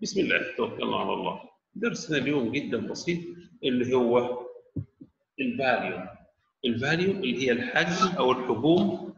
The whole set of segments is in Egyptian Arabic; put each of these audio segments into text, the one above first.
بسم الله توكلنا على الله درسنا اليوم جدا بسيط اللي هو الفاليوم الفاليوم اللي هي الحجم او الحجوم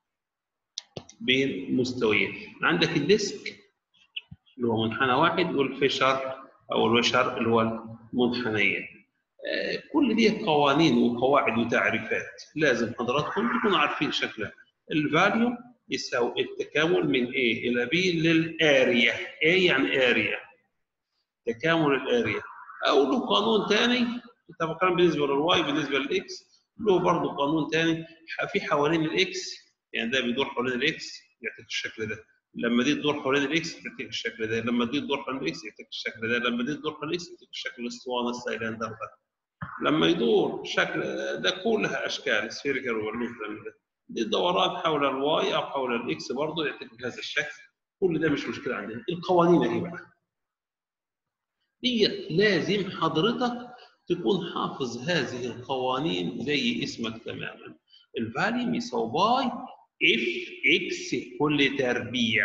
بين مستويين عندك الديسك اللي هو منحنى واحد والفيشر او الوشر اللي هو المنحنيين آه، كل دي قوانين وقواعد وتعريفات لازم حضراتكم تكونوا عارفين شكلها الفاليوم يساوي التكامل من A إلى B للاريا A يعني اريا تكامل الاريا أو له قانون ثاني طبعا كان بالنسبة للواي بالنسبة للإكس له برضه قانون ثاني في حوالين الإكس يعني ده بيدور حوالين الإكس يعطيك الشكل ده لما دي تدور حوالين الإكس يعطيك الشكل ده لما دي تدور حوالين الإكس يعطيك الشكل ده لما دي تدور حوالين الإكس يعطيك الشكل الأسطوانة السايلندر ده لما يدور شكل ده كلها أشكال سفيريكال وبرلوف ده دي الدوران حول الواي او حول الاكس برضه يعطيك بهذا الشكل كل ده مش مشكله عندنا القوانين اهي بقى ديت لازم حضرتك تكون حافظ هذه القوانين زي اسمك تماما الفاليوم يساوي باي اف اكس كل تربيع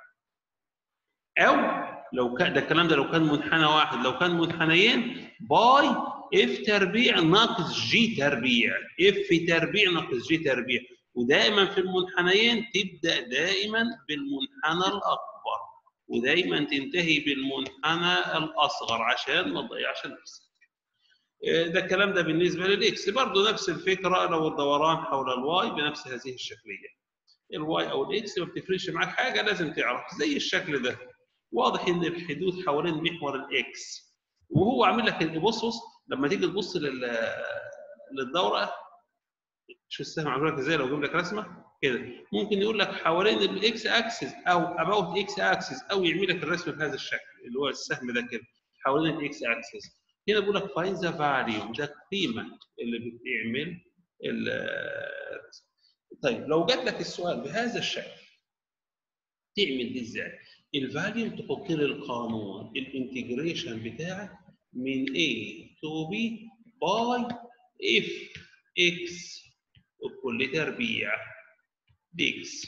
او لو كان ده الكلام ده لو كان منحنى واحد لو كان منحنيين باي اف تربيع ناقص جي تربيع اف تربيع ناقص جي تربيع ودائما في المنحنيين تبدا دائما بالمنحنى الاكبر ودائما تنتهي بالمنحنى الاصغر عشان ما تضيعش نفسك ده الكلام ده بالنسبه للاكس برضه نفس الفكره لو الدوران حول الواي بنفس هذه الشكليه الواي او الاكس ما بتفرقش معاك حاجه لازم تعرف زي الشكل ده واضح ان الحدود حوالين محور الاكس وهو عامل لك بص بص لما تيجي تبص لل للدوره شو السهم عامل لك ازاي لو جيب لك رسمه كده ممكن يقول لك حوالين الاكس اكسس او اباوت اكس اكسس او يعمل لك الرسم بهذا الشكل اللي هو السهم ده كده حوالين الاكس اكسس هنا بيقول لك فاين ذا فاليو ده القيمه اللي بتعمل الرسم طيب لو جات لك السؤال بهذا الشكل تعمل دي ازاي؟ الفاليوم تحط لي القانون الانتجريشن بتاعك من A to B باي اف اكس بكل تربيع ديكس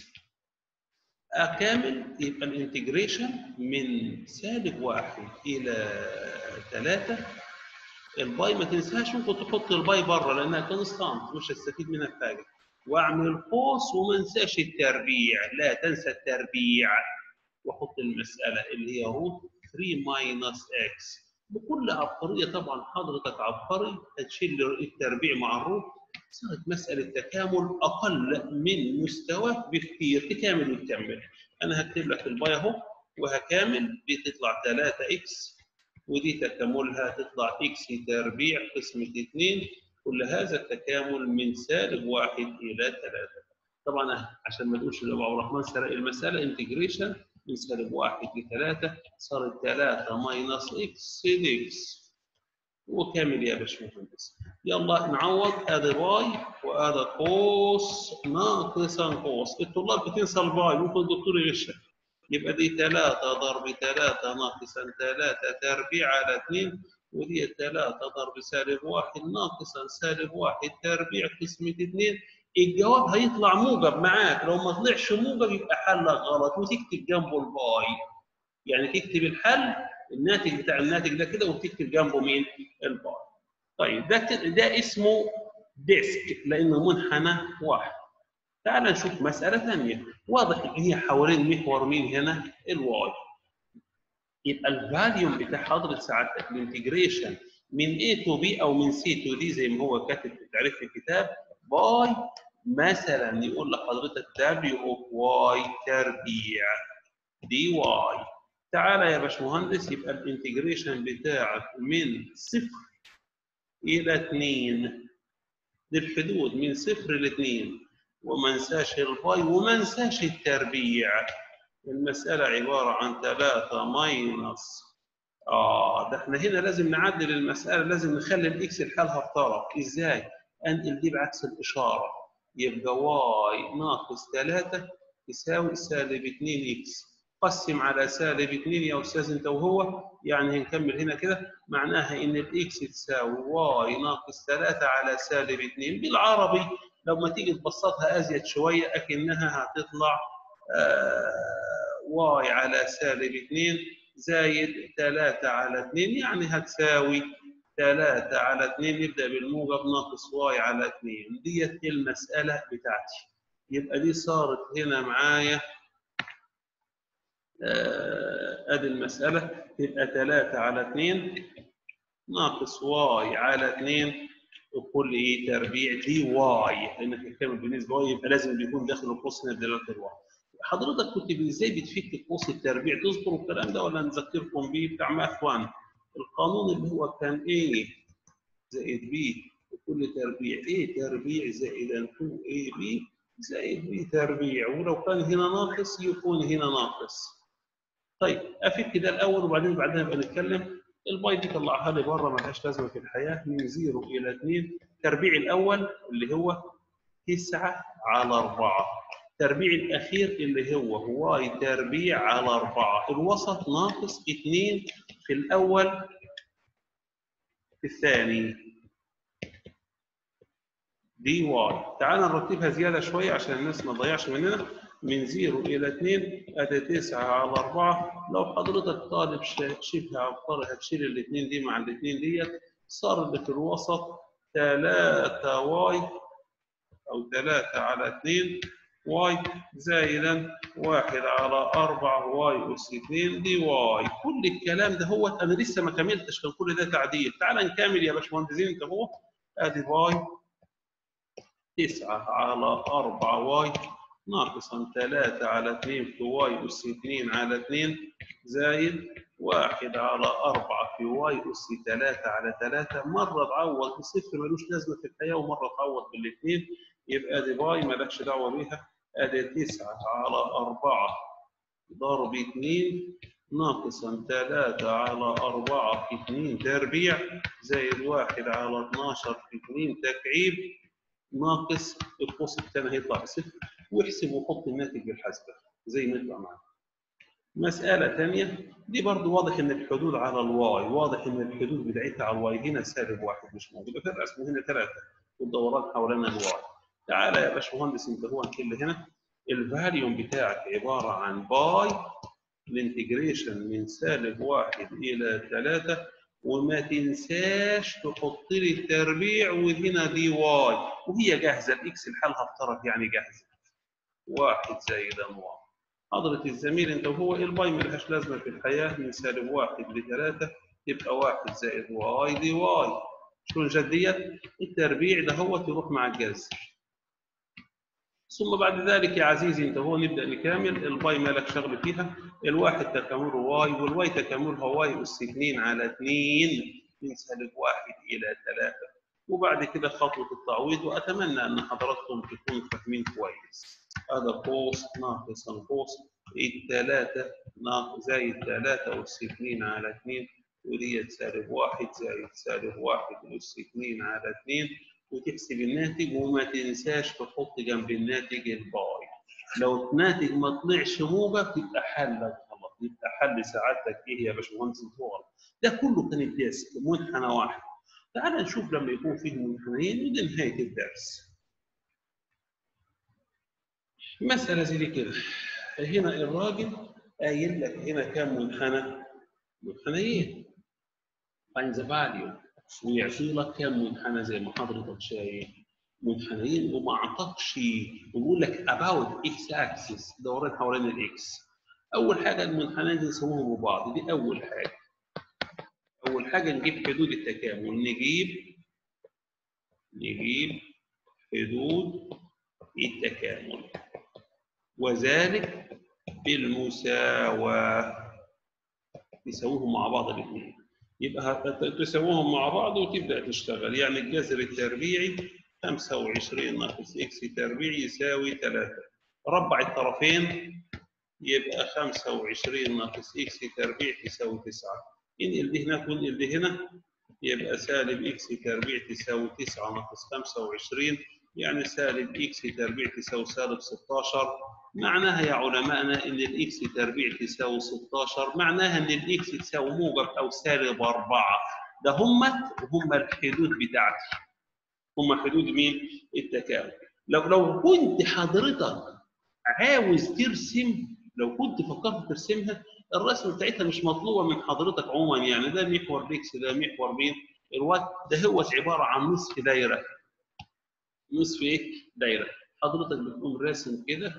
أكامل يبقى الانتجريشن من سالب واحد إلى ثلاثة الباي ما تنساش ممكن تحط الباي بره لأنها كونستانت مش هتستفيد منها في حاجة وأعمل قوس وما انساش التربيع لا تنسى التربيع وأحط المسألة اللي هي روت 3 ماينس اكس بكل عبقرية طبعا حضرتك عبقري هتشيل التربيع مع الروت صارت مسألة تكامل أقل من مستوى بكثير تكامل وتكمل أنا هكتب لك الباي أهو وهكامل بتطلع 3 إكس ودي تكاملها تطلع إكس تربيع قسمة 2 كل هذا التكامل من سالب واحد إلى 3 طبعا عشان ما تقولش أبو عبد الرحمن سرق المسألة انتجريشن من سالب واحد لثلاثة صارت 3 ماينس إكس إكس وكامل يا باشمهندس يلا نعوض ادي باي وادي قوس ناقصا قوس الطلاب بتنسى الباي ممكن الدكتور يغشها يبقى دي 3 ضرب 3 ناقصا 3 تربيع على 2 ودي 3 ضرب سالب 1 ناقصا سالب 1 تربيع قسمة 2 الجواب هيطلع موجب معاك لو ما طلعش موجب يبقى حلك غلط وتكتب جنبه الباي يعني تكتب الحل الناتج بتاع الناتج ده كده وتكتب جنبه مين؟ الباي. طيب ده ده اسمه ديسك لانه منحنى واحد. تعال نشوف مساله ثانيه واضح ان هي حوالين محور مين هنا؟ الواي. يبقى الفاليوم بتاع حضره سعادتك الانتجريشن من A to B او من C to D زي ما هو كاتب في تعريف الكتاب باي مثلا يقول لحضرتك W of Y تربيع دي واي تعالى يا باشمهندس يبقى الانتجريشن بتاعك من صفر الى 2 للحدود من صفر ل 2 وما انساش الباي وما انساش التربيع المسألة عبارة عن 3 ماينس اه ده احنا هنا لازم نعدل المسألة لازم نخلي الاكس لحالها في طرف ازاي؟ انقل دي بعكس الإشارة يبقى واي ناقص 3 يساوي سالب 2 اكس قسم على سالب 2 يا استاذ انت وهو يعني هنكمل هنا كده معناها ان الاكس تساوي واي ناقص 3 على سالب 2 بالعربي لو ما تيجي تبسطها ازيد شويه اكنها هتطلع آه واي على سالب 2 زايد 3 على 2 يعني هتساوي 3 على 2 نبدا بالموجب ناقص واي على 2 ديت المساله بتاعتي يبقى دي صارت هنا معايا آه، ادي المساله تبقى 3 على 2 ناقص واي على 2 وكل ايه تربيع دي واي لانك هتكمل بالنسبه واي يبقى لازم يكون داخل القوس هنا دلاله الواي حضرتك كنت ازاي بتفك قوس التربيع تذكروا الكلام ده ولا نذكركم بيه بتاع ماث 1 القانون اللي هو كان ايه زائد بي وكل تربيع ايه تربيع زائد 2 اي بي زائد بي تربيع ولو كان هنا ناقص يكون هنا ناقص طيب افك ده الاول وبعدين بعدين نبقى نتكلم الباي دي طلعها لي بره ملهاش لازمه في الحياه من 0 الى 2 تربيع الاول اللي هو 9 على 4 التربيع الاخير اللي هو واي تربيع على 4 الوسط ناقص 2 في الاول في الثاني دي واي تعال نرتبها زياده شويه عشان الناس ما تضيعش مننا من 0 الى 2 ادي 9 على 4 لو حضرتك طالب شبه عبقري هتشيل الاثنين دي مع الاثنين ديت صار اللي في الوسط 3 واي او 3 على 2 واي زائدا 1 على 4 واي اس 2 دي واي كل الكلام ده هو انا لسه ما كملتش كان كل ده تعديل تعال نكمل يا باشمهندسين انت هو ادي واي 9 على 4 واي ناقصا 3 على 2 في واي أس 2 على 2 زائد 1 على 4 في واي أس 3 على 3 مرة تعوض بصفر ملوش لازمة في الحياة ومرة تعوض بالاثنين يبقى دي باي مالكش دعوة بيها ادي 9 على 4 ضرب 2 ناقصا 3 على 4 في 2 تربيع زائد 1 على 12 في 2 تكعيب ناقص القوس الثاني هيطلع بصفر واحسب وحط الناتج بالحسبه زي ما يطلع معاك. مسألة ثانية دي برضو واضح إن الحدود على الواي واضح إن الحدود بتاعتها على الواي هنا سالب واحد مش موجودة فرق اسمه هنا ثلاثة والدوران حوالين الواي. تعالى يا باشمهندس أنت هو اللي هنا الفاليوم بتاعك عبارة عن باي الانتجريشن من سالب واحد إلى ثلاثة وما تنساش تحط لي التربيع وهنا دي واي وهي جاهزة الإكس لحالها افترض يعني جاهزة. واحد زائد واي حضرة الزميل انت وهو الباي ملهاش لازمة في الحياة من سالب واحد لثلاثة تبقى واحد زائد واي دي واي شلون جديت؟ التربيع ده هو تروح مع الجذر ثم بعد ذلك يا عزيزي انت هو نبدا نكمل الباي مالك شغل فيها الواحد تكامله واي والواي تكاملها واي اس 2 على 2 من سالب واحد الى 3 وبعد كده خطوه التعويض واتمنى ان حضراتكم تكونوا فاهمين كويس هذا قوس ناقص القوس الثلاثة ناقص زائد ثلاثة أس 2 على 2 وديت سالب واحد زائد سالب واحد أس 2 على 2 وتحسب الناتج وما تنساش تحط جنب الناتج الباي لو الناتج ما طلعش موجب تبقى حلك غلط يبقى حل سعادتك ايه يا باشمهندس غلط ده كله كان الدرس منحنى واحد تعال نشوف لما يكون فيه منحنيين ودي نهايه الدرس مسألة زي كده هنا الراجل قايل لك هنا كام منحنى؟ منحنيين find the value ويعطي لك كام منحنى زي ما حضرتك شايف منحنيين وما اعطاكش ويقول لك about x axis دوران حوالين الاكس اول حاجه المنحنيين دي نسويهم ببعض دي اول حاجه اول حاجه نجيب حدود التكامل نجيب نجيب حدود التكامل وذلك بالمساواة تساويهم مع بعض الاثنين يبقى تساويهم مع بعض وتبدا تشتغل يعني الجذر التربيعي 25 ناقص اكس تربيعي يساوي 3 ربع الطرفين يبقى 25 ناقص اكس تربيع تساوي 9 انقل دي هناك وانقل دي هنا يبقى سالب اكس تربيع تساوي 9 ناقص 25 يعني سالب اكس تربيع تساوي سالب 16 معناها يا علمائنا ان الاكس تربيع تساوي 16 معناها ان الاكس تساوي موجب او سالب 4 ده هم هم الحدود بتاعتي هم حدود مين؟ التكامل لو لو كنت حضرتك عاوز ترسم لو كنت فكرت ترسمها الرسم بتاعتها مش مطلوبه من حضرتك عموما يعني ده محور الاكس ده محور مين الوات ده هو عباره عن نصف دايره نصف ايه دايره حضرتك بتقوم راسم كده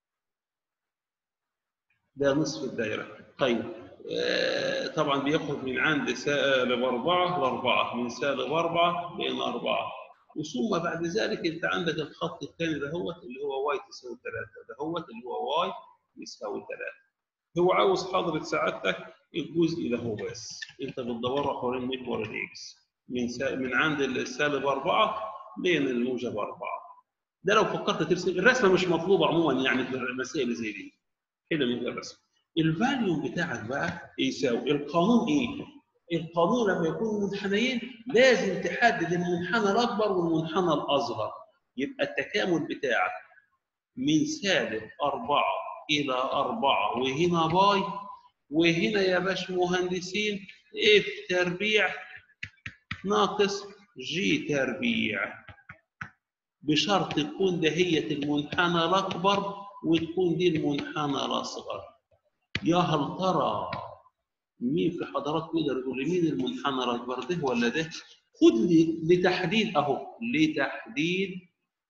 ده نصف الدايره طيب آه طبعا بياخد من عند سالب 4 ل 4 من سالب 4 لين 4 وثم بعد ذلك انت عندك الخط الثاني ده هو اللي هو واي تساوي 3 ده هو اللي هو واي يساوي 3 هو عاوز حضرة سعادتك الجزء ده هو بس انت بتدور حوالين محور الاكس من سا... من عند السالب 4 لين الموجب 4 ده لو فكرت ترسم الرسمه مش مطلوبه عموما يعني في المسائل زي دي كده من غير رسم الفاليوم بتاعك بقى يساوي القانون ايه؟ القانون لما يكون منحنيين لازم تحدد المنحنى الاكبر والمنحنى الاصغر يبقى التكامل بتاعك من سالب 4 الى 4 وهنا باي وهنا يا باش مهندسين اف تربيع ناقص جي تربيع بشرط تكون دهية المنحنى الأكبر وتكون دي المنحنى الأصغر يا هل ترى مين في حضراتكم يقدر يقول لي مين المنحنى الأكبر ده ولا ده؟ خد لي لتحديد أهو لتحديد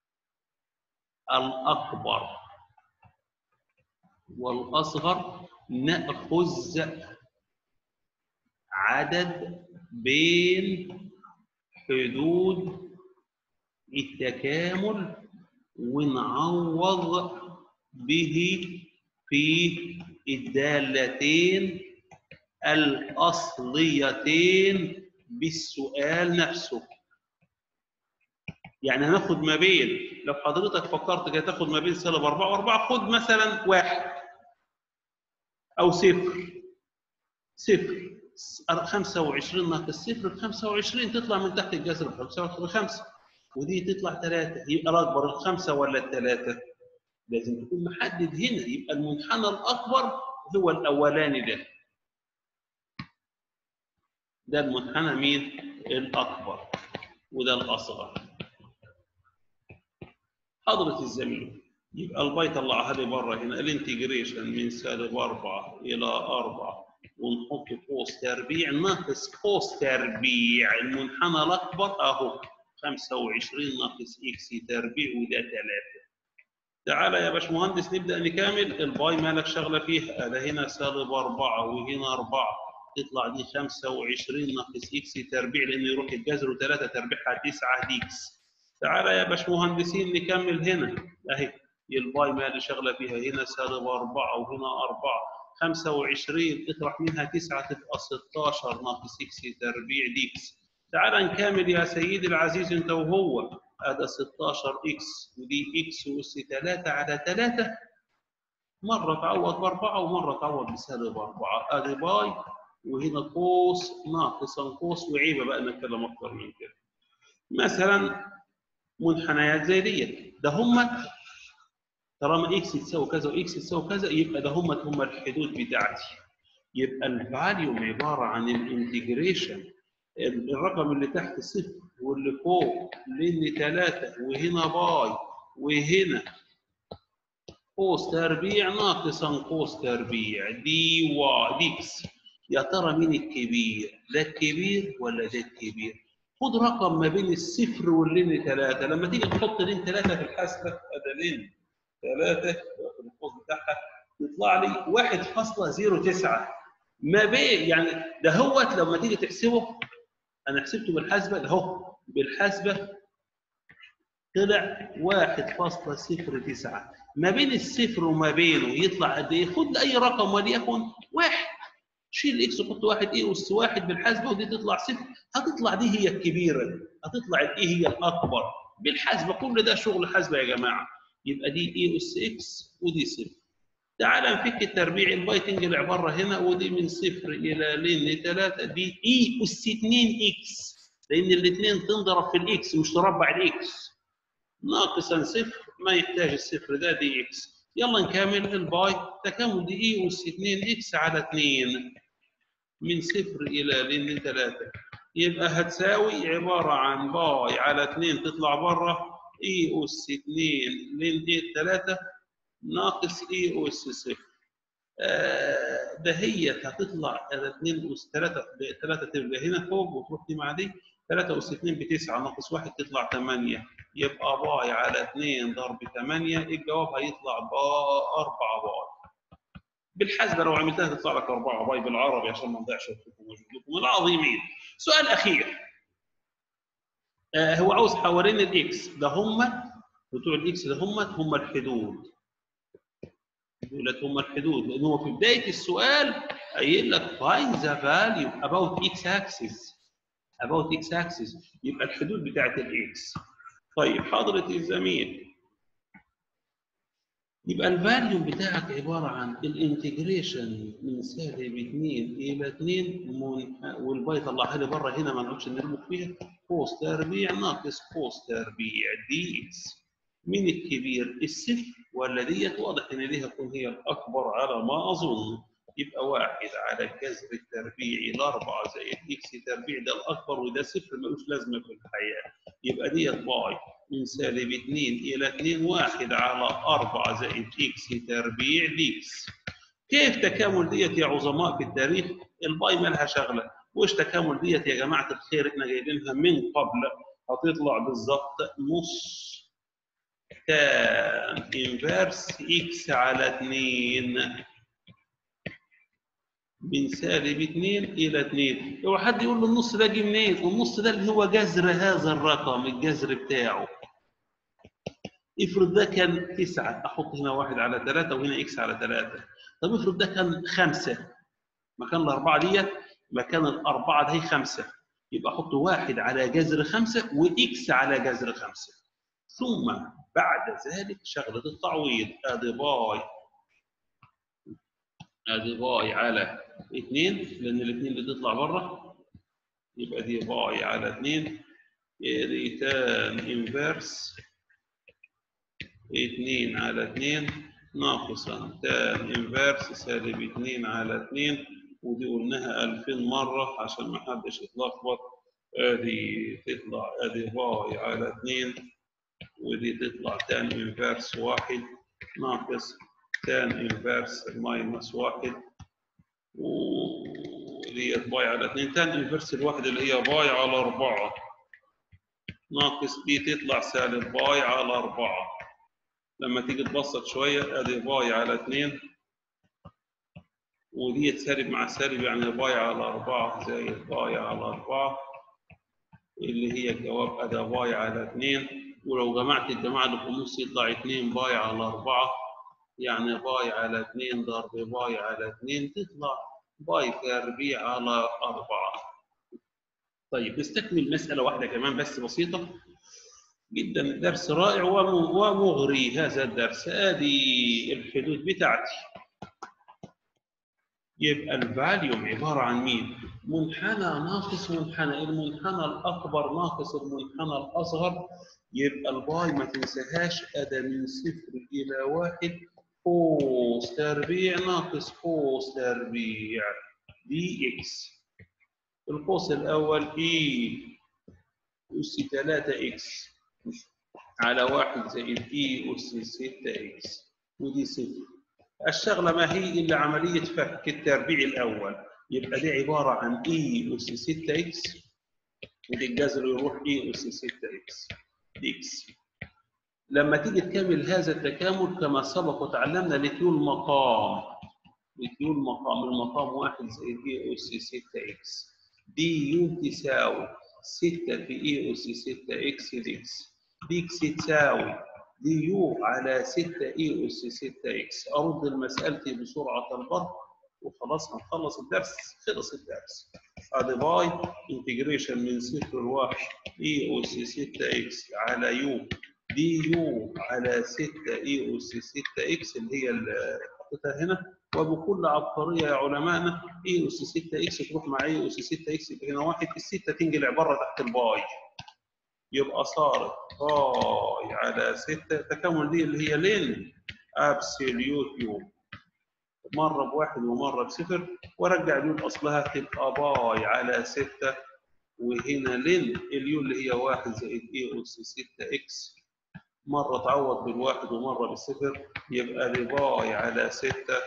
الأكبر والأصغر نأخذ عدد بين حدود التكامل ونعوض به في الدالتين الأصليتين بالسؤال نفسه يعني هناخد ما بين لو حضرتك فكرت كده تاخد ما بين سالب 4 و4 خد مثلا واحد أو صفر صفر 25 ناقص صفر ب 25 تطلع من تحت الجذر ب 5 ودي تطلع 3 يبقى الأكبر الخمسة ولا الثلاثة؟ لازم تكون محدد هنا يبقى المنحنى الأكبر هو الأولاني ده ده المنحنى مين؟ الأكبر وده الأصغر حضرة الزميل يبقى الباي طلعها لي بره هنا الانتجريشن من سالب 4 إلى 4 ونحط قوس تربيع ناقص قوس تربيع المنحنى الأكبر أهو 25 ناقص إكس تربيع وده 3 تعالى يا باشمهندس نبدأ نكمل الباي مالك شغلة فيه هذا هنا سالب 4 وهنا 4 تطلع دي 25 ناقص إكس تربيع لأنه يروح الجذر و3 تربيعها 9 ديكس تعالى يا باشمهندسين نكمل هنا أهي الباي مالي شغلة فيها هنا سالب 4 وهنا 4 25 اطرح منها 9 تبقى 16 ناقص اكس تربيع ديكس تعال نكمل يا سيدي العزيز انت وهو هذا 16 اكس ودي اكس اس 3 على 3 مره تعوض باربعه ومره تعوض بسالب 4 ادي باي وهنا قوس ناقص قوس وعيبه بقى نتكلم اكتر من كده مثلا منحنيات زي ديت ده هم طالما اكس تساوي كذا واكس تساوي كذا يبقى ده هم هم الحدود بتاعتي يبقى الفاليوم عباره عن الانتجريشن الرقم اللي تحت صفر واللي فوق لان 3 وهنا باي وهنا قوس تربيع ناقصا قوس تربيع دي و ديكس يا ترى مين الكبير؟ ده الكبير ولا ده الكبير؟ خد رقم ما بين الصفر واللين 3 لما تيجي تحط لين 3 في الحاسبه هذا لين 3 القوس بتاعها يطلع لي 1.09 ما بين يعني ده هوت لما تيجي تحسبه انا حسبته بالحاسبه ده هو بالحاسبه طلع 1.09 ما بين الصفر وما بينه يطلع قد ايه؟ خد اي رقم وليكن واحد شيل الاكس وحط واحد ايه اس واحد بالحاسبه ودي تطلع صفر هتطلع دي هي الكبيره هتطلع الايه هي الاكبر بالحاسبه كل ده شغل حاسبه يا جماعه يبقى دي اي اس اكس ودي صفر تعال نفك التربيع الباي تنقل عباره هنا ودي من صفر الى لين لثلاثه دي اي اس 2 اكس لان الاثنين تنضرب في الاكس مش تربع الاكس ناقصا صفر ما يحتاج الصفر ده دي اكس يلا نكمل الباي تكامل دي اي اس 2 اكس على 2 من صفر الى لين ثلاثه يبقى هتساوي عباره عن باي على 2 تطلع بره اي اس 2 لين 3 ناقص اي اس 0 آه، دهيت هتطلع 2 اس 3 3 تبقى هنا فوق وتروح دي مع دي 3 اس 2 ب 9 ناقص 1 تطلع 8 يبقى باي على 2 ضرب 8 الجواب هيطلع ب 4 باي بالحسبه لو عملتها تطلع لك 4 باي بالعربي عشان ما نضيعش وقتكم ومجهودكم العظيمين سؤال اخير آه هو عاوز حوالين الاكس ده هم بتوع الاكس ده هم هم الحدود دولت هم الحدود لان هو في بدايه السؤال قايل لك find the value about x axis about x axis يبقى الحدود بتاعت الاكس طيب حضره الزميل يبقى الفاليوم بتاعك عباره عن الانتجريشن من سالب 2 الى 2 منح... والباي طلعها لي بره هنا ما نقعدش نرمك فيها قوس تربيع ناقص قوس تربيع دي اكس مين الكبير الصفر ولا ديت واضح ان دي هتكون هي الاكبر على ما اظن يبقى واحد على الجذر التربيعي الاربعه زائد اكس تربيع ده الاكبر وده صفر ملوش لازمه في الحياه يبقى ديت باي من سالب 2 الى 2 واحد على 4 زائد اكس تربيع ديكس كيف تكامل ديت يا عظماء في التاريخ الباي مالها شغله وش تكامل ديت يا جماعه الخير احنا جايبينها من قبل هتطلع بالظبط نص تان انفرس اكس على 2 من سالب 2 الى 2 لو حد يقول له النص ده جه منين والنص ده اللي هو جذر هذا الرقم الجذر بتاعه افرض ده كان 9 احط هنا 1 على 3 وهنا اكس على 3 طب افرض ده كان 5 مكان الاربعه ديت مكان الاربعه ده هي 5 يبقى احط 1 على جذر 5 واكس على جذر 5 ثم بعد ذلك شغله التعويض ادي باي ادي باي على 2 لان الاثنين بتطلع بره يبقى دي باي على 2 دي تان انفرس 2 على 2 ناقصا تان انفرس سالب 2 على 2 ودي قلناها 2000 مره عشان ما حدش يتلخبط ادي تطلع ادي باي على 2 ودي تطلع تان انفرس 1 ناقص تان انفرس ماينس 1 ودي باي على 2 تان انفرس الواحد اللي هي باي على 4 ناقص دي تطلع سالب باي على 4 لما تيجي تبسط شويه ادي باي على 2 ودي سالب مع سالب يعني باي على 4 زائد باي على 4 اللي هي الجواب ادي باي على 2 ولو جمعت الجماعه اللي في النص يطلع 2 باي على 4 يعني باي على 2 ضرب باي على 2 تطلع باي تربيع على 4 طيب نستكمل مسألة واحدة كمان بس بسيطة جدا درس رائع ومغري هذا الدرس ادي الحدود بتاعتي يبقى الفاليوم عبارة عن مين؟ منحنى ناقص منحنى المنحنى الأكبر ناقص المنحنى الأصغر يبقى الباي ما تنساهاش أدا من صفر إلى واحد قوس تربيع ناقص قوس تربيع دي إكس القوس الأول إي أس 3 إكس على واحد زائد إي أس 6 إكس ودي صفر الشغلة ما هي إلا عملية فك التربيع الأول يبقى دي عبارة عن إي أس 6 إكس ودي الجذر يروح إي أس 6 إكس دي إكس لما تيجي تكمل هذا التكامل كما سبق وتعلمنا لتيول مقام لتيول مقام المقام واحد زائد إي أس 6 إكس دي يو تساوي 6 في إي أس 6 إكس دي إكس دي إكس تساوي دي يو على 6 اي اس 6 اكس ارد المسالتي بسرعه البرق وخلاص هنخلص الدرس خلص الدرس ادي باي انتجريشن من صفر لواحد اي اس 6 اكس على يو دي يو على 6 اي اس 6 اكس اللي هي اللي حطيتها هنا وبكل عبقريه يا علمائنا اي اس 6 اكس تروح مع اي اس 6 اكس يبقى هنا واحد السته تنقلع بره تحت الباي يبقى صارت باي على 6 تكامل دي اللي هي لين ابسوليوت يو مره بواحد ومره بصفر وارجع اليو لاصلها تبقى باي على 6 وهنا لين اليو اللي هي 1 زائد اي اس 6 اكس مره تعوض بالواحد ومره بالصفر يبقى دي باي على 6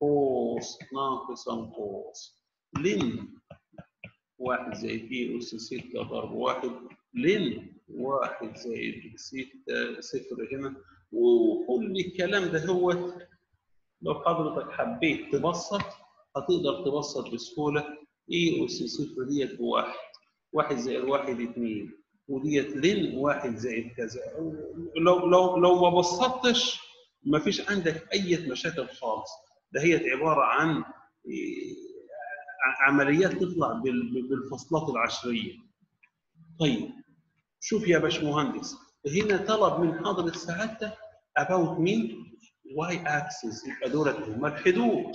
قوس ناقصا قوس لن واحد زائد اي اس ستة ضرب واحد لن واحد زائد ستة صفر هنا وكل الكلام ده هو لو حضرتك حبيت تبسط هتقدر تبسط بسهولة اي اس صفر ديت بواحد واحد زائد واحد اتنين وديت لن واحد زائد كذا لو لو لو ما بسطتش ما فيش عندك اي مشاكل خالص ده هي عباره عن عمليات تطلع بالفصلات العشريه طيب شوف يا باشمهندس هنا طلب من حضرة سعادتك about مين y axis يبقى دولت هم الحدود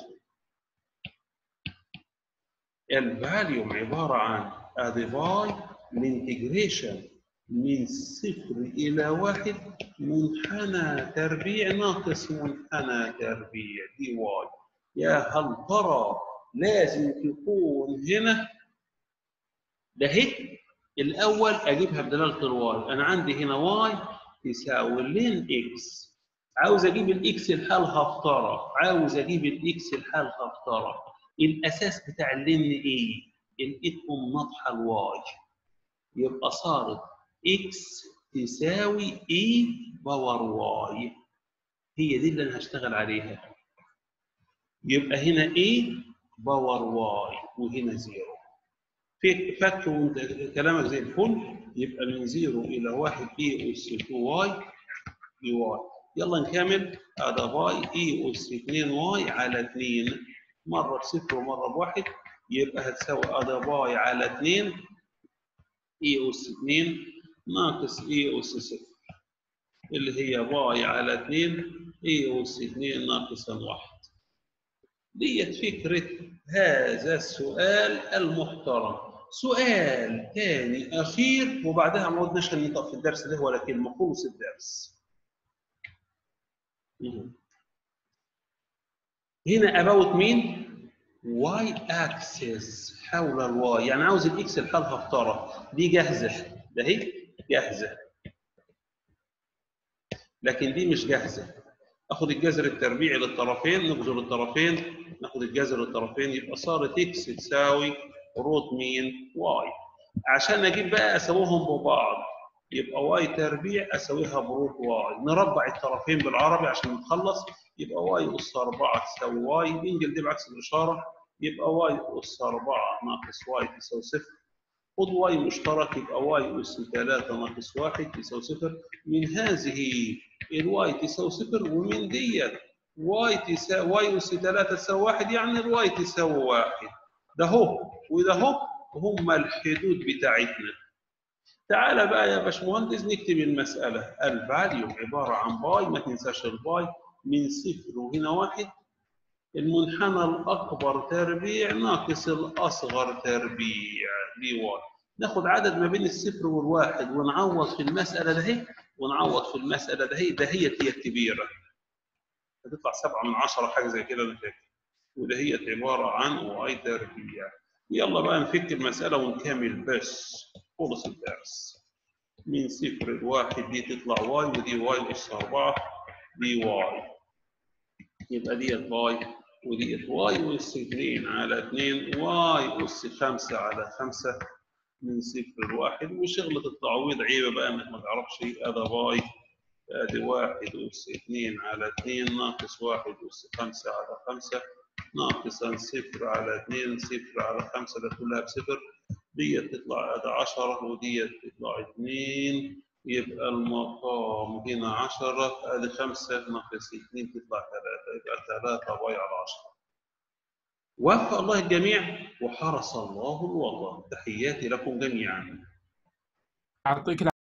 الفاليوم عباره عن ادي y الانتجريشن من صفر إلى واحد منحنى تربيع ناقص منحنى تربيع دي واي يا هل ترى لازم تكون هنا ده هيك الأول أجيبها بدلالة الواي أنا عندي هنا واي تساوي لين إكس عاوز أجيب الإكس لحالها افترض عاوز أجيب الإكس لحالها افترض الأساس بتاع اللين إيه؟ لقيتهم ناطحة الواي يبقى صارت اكس تساوي اي باور واي هي دي اللي انا هشتغل عليها يبقى هنا اي باور واي وهنا زيرو فك وانت كلامك زي الفل يبقى من زيرو الى واحد اي اس 2 واي بي واي يلا نكمل هذا باي اي اس 2 واي على 2 مره بصفر ومره بواحد يبقى هتساوي هذا باي على 2 اي اس 2 ناقص اي اس 0 اللي هي باي على 2 اي اس 2 ناقصا 1 ديت فكرة هذا السؤال المحترم سؤال ثاني أخير وبعدها ما عدناش هننطق في الدرس ده ولا كلمة خلص الدرس هنا about مين؟ واي اكسس حول الواي يعني عاوز الاكس لحالها افترض دي جاهزه ده هي جاهزه لكن دي مش جاهزه اخد الجذر التربيعي للطرفين نجذر الطرفين ناخد الجذر للطرفين يبقى صارت اكس تساوي روت مين واي عشان اجيب بقى اساويهم ببعض يبقى واي تربيع اساويها بروت واي نربع الطرفين بالعربي عشان نتخلص يبقى واي اس 4 تساوي واي ننجل دي بعكس الاشاره يبقى واي اس 4 ناقص واي تساوي صفر خد واي مشترك يبقى واي اس 3 ناقص 1 تساوي صفر من هذه الواي تساوي صفر ومن ديت واي تساوي واي اس 3 تساوي 1 يعني الواي تساوي 1 ده هو وده هو هم الحدود بتاعتنا تعالى بقى يا باشمهندس نكتب المسألة الفاليو عبارة عن باي ما تنساش الباي من صفر وهنا واحد المنحنى الأكبر تربيع ناقص الأصغر تربيع دي واي ناخد عدد ما بين الصفر والواحد ونعوض في المسألة ده هي ونعوض في المسألة ده هي ده هي هي الكبيرة هتطلع سبعة من عشرة حاجة زي كده أنا فاكر وده هي عبارة عن واي تربيع يلا بقى نفك المسألة ونكمل بس خلص الدرس من صفر لواحد دي تطلع واي ودي واي أس أربعة دي واي يبقى ديت باي وديت واي أس 2 على 2 واي أس 5 على 5 من صفر لواحد وشغلة التعويض عيبة بقى إنك ما تعرفش هذا باي ادي واحد أس 2 على 2 ناقص واحد أس 5 على 5 ناقصا صفر على 2 صفر على 5 ده كلها بصفر ديت تطلع ادي 10 وديت تطلع 2 يبقى المقام هنا 10 ادي 5 ناقص 2 تطلع 3 يبقى 3 باي على 10 وفق الله الجميع وحرس الله الوضع تحياتي لكم جميعا يعطيك